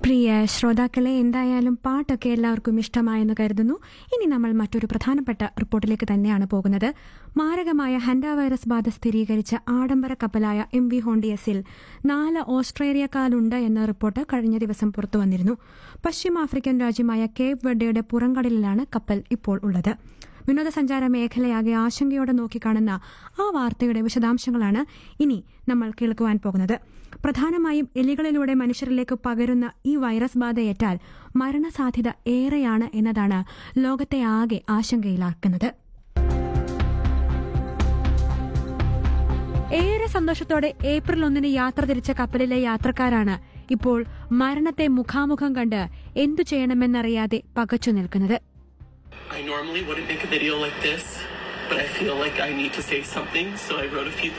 പ്രിയ ശ്രോതാക്കളെ എന്തായാലും പാട്ടൊക്കെ എല്ലാവർക്കും ഇഷ്ടമായെന്ന് കരുതുന്നു ഇനി നമ്മൾ മറ്റൊരു പ്രധാനപ്പെട്ട റിപ്പോർട്ടിലേക്ക് തന്നെയാണ് പോകുന്നത് മാരകമായ ഹൻഡ വൈറസ് ബാധ സ്ഥിരീകരിച്ച ആഡംബര കപ്പലായ എം വി ഹോണ്ടിയസിൽ നാല് ഓസ്ട്രേലിയക്കാരുണ്ട് എന്ന റിപ്പോർട്ട് കഴിഞ്ഞ ദിവസം പുറത്തു വന്നിരുന്നു പശ്ചിമാഫ്രിക്കൻ രാജ്യമായ കേപ്പ് വെഡയുടെ പുറംകടലിലാണ് കപ്പൽ ഇപ്പോൾ ഉള്ളത് വിനോദസഞ്ചാര മേഖലയാകെ ആശങ്കയോടെ നോക്കിക്കാണുന്ന ആ വാർത്തയുടെ വിശദാംശങ്ങളാണ് ഇനി നമ്മൾ കേൾക്കുവാൻ പോകുന്നത് പ്രധാനമായും എലികളിലൂടെ മനുഷ്യരിലേക്ക് പകരുന്ന ഈ വൈറസ് ബാധയേറ്റാൽ മരണസാധ്യത ഏറെയാണ് എന്നതാണ് ലോകത്തെ ആകെ ആശങ്കയിലാക്കുന്നത് ഏറെ സന്തോഷത്തോടെ ഏപ്രിൽ ഒന്നിന് യാത്ര തിരിച്ച കപ്പലിലെ യാത്രക്കാരാണ് ഇപ്പോൾ മരണത്തെ മുഖാമുഖം കണ്ട് എന്തു ചെയ്യണമെന്നറിയാതെ പകച്ചു നിൽക്കുന്നത് I normally wouldn't make a video like this, but I feel like I need to say something, so I wrote a few things.